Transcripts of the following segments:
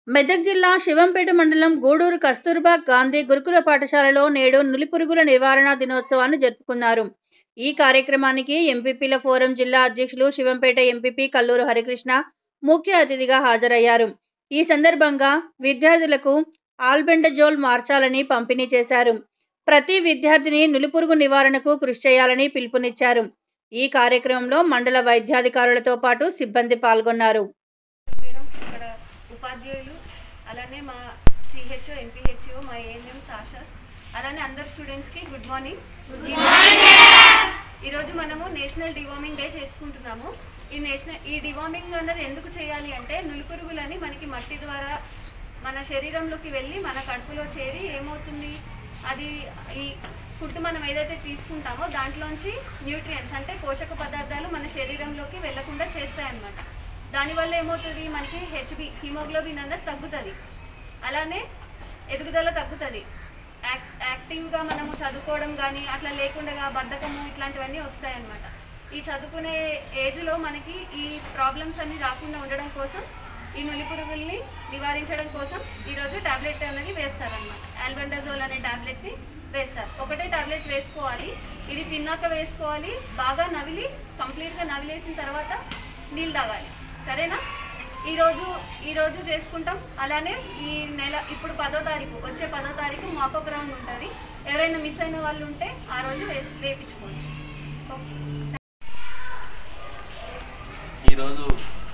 మెదక్ జిల్లా శివంపేట మండలం గూడూరు కస్తూర్బా గాంధీ గురుకుల పాఠశాలలో నేడు నులిపురుగుల నివారణ దినోత్సవాన్ని జరుపుకున్నారు ఈ కార్యక్రమానికి ఎంపీపీల ఫోరం జిల్లా అధ్యక్షులు శివంపేట ఎంపీపీ కల్లూరు హరికృష్ణ ముఖ్య అతిథిగా హాజరయ్యారు ఈ సందర్భంగా విద్యార్థులకు ఆల్బెండజోల్ మార్చాలని పంపిణీ చేశారు ప్రతి విద్యార్థిని నులిపురుగు నివారణకు కృషి చేయాలని పిలుపునిచ్చారు ఈ కార్యక్రమంలో మండల వైద్యాధికారులతో పాటు సిబ్బంది పాల్గొన్నారు మేడం ఇక్కడ ఉపాధ్యాయులు అలానే మా సిహెచ్ఓ ఎంపీహెచ్ఓ మా ఏఎన్ఎం సాషాస్ అలానే అందరు స్టూడెంట్స్కి గుడ్ మార్నింగ్ ఈరోజు మనము నేషనల్ డివార్మింగ్ డే చేసుకుంటున్నాము ఈ నేషనల్ ఈ డివార్మింగ్ అన్నది ఎందుకు చేయాలి అంటే నులిపురుగులని మనకి మట్టి ద్వారా మన శరీరంలోకి వెళ్ళి మన కడుపులో చేరి ఏమవుతుంది అది ఈ ఫుడ్ మనం ఏదైతే తీసుకుంటామో దాంట్లోంచి న్యూట్రియంట్స్ అంటే పోషక పదార్థాలు మన శరీరంలోకి వెళ్లకుండా చేస్తాయన్నమాట దానివల్ల ఏమవుతుంది మనకి హెచ్బి హిమోగ్లోబిన్ అన్నది తగ్గుతుంది అలానే ఎదుగుదల తగ్గుతుంది యాక్ యాక్టివ్గా మనము చదువుకోవడం కానీ అట్లా లేకుండా బద్ధకము ఇట్లాంటివన్నీ వస్తాయన్నమాట ఈ చదువుకునే ఏజ్లో మనకి ఈ ప్రాబ్లమ్స్ అన్ని రాకుండా ఉండడం కోసం ఈ నులి పురుగుల్ని నివారించడం కోసం ఈరోజు టాబ్లెట్ అనేది వేస్తారనమాట ఆల్బెండజోల్ అనే టాబ్లెట్ని వేస్తారు ఒకటే టాబ్లెట్ వేసుకోవాలి ఇది తిన్నాక వేసుకోవాలి బాగా నవిలి కంప్లీట్గా నవిలేసిన తర్వాత నీళ్ళు తాగాలి సరేనా ఈరోజు ఈరోజు చేసుకుంటాం అలానే ఈ నెల ఇప్పుడు పదో తారీఖు వచ్చే పదో తారీఖు మాపప్ రౌండ్ ఉంటుంది ఎవరైనా మిస్ అయిన వాళ్ళు ఉంటే ఆ రోజు వేసి వేపించుకోవచ్చు ఓకే ఈరోజు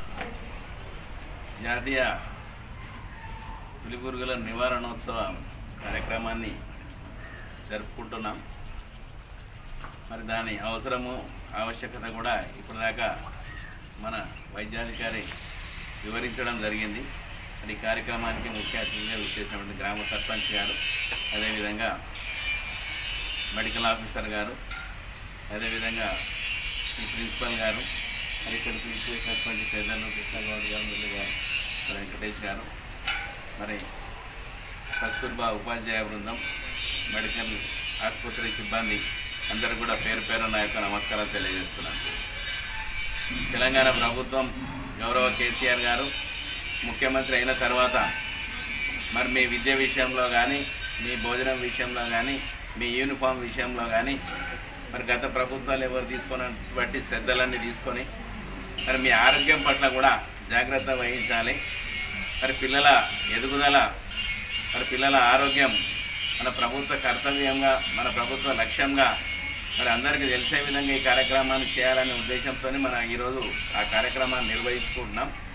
జాతీయ పులిపురుగుల నివారణోత్సవ కార్యక్రమాన్ని జరుపుకుంటున్నాం మరి దాని అవసరము ఆవశ్యకత కూడా ఇప్పటిదాకా మన వైద్యాధికారి వివరించడం జరిగింది మరి ఈ కార్యక్రమానికి ముఖ్య అతిథిగా విచ్చేసినటువంటి గ్రామ సర్పంచ్ గారు అదేవిధంగా మెడికల్ ఆఫీసర్ గారు అదేవిధంగా ఈ ప్రిన్సిపల్ గారు మరి ఇక్కడికి విచ్చేసినటువంటి పెద్దలు కృష్ణగౌడ్ గారు మురళి గారు మరి వెంకటేష్ గారు మరి కస్తూర్బా ఉపాధ్యాయ బృందం మెడికల్ ఆసుపత్రి సిబ్బంది అందరూ కూడా పేరు పేరు నా యొక్క నమస్కారాలు తెలియజేస్తున్నాను తెలంగాణ ప్రభుత్వం గౌరవ కేసీఆర్ గారు ముఖ్యమంత్రి అయిన తర్వాత మరి మీ విద్య విషయంలో కానీ మీ భోజనం విషయంలో కానీ మీ యూనిఫామ్ విషయంలో కానీ మరి గత ప్రభుత్వాలు ఎవరు తీసుకున్నటువంటి శ్రద్ధలన్నీ తీసుకొని మరి మీ ఆరోగ్యం పట్ల కూడా జాగ్రత్త వహించాలి మరి పిల్లల ఎదుగుదల మరి పిల్లల ఆరోగ్యం మన ప్రభుత్వ కర్తవ్యంగా మన ప్రభుత్వ లక్ష్యంగా మరి అందరికీ తెలిసే విధంగా ఈ కార్యక్రమాన్ని చేయాలనే ఉద్దేశంతో మన ఈరోజు ఆ కార్యక్రమాన్ని నిర్వహించుకుంటున్నాం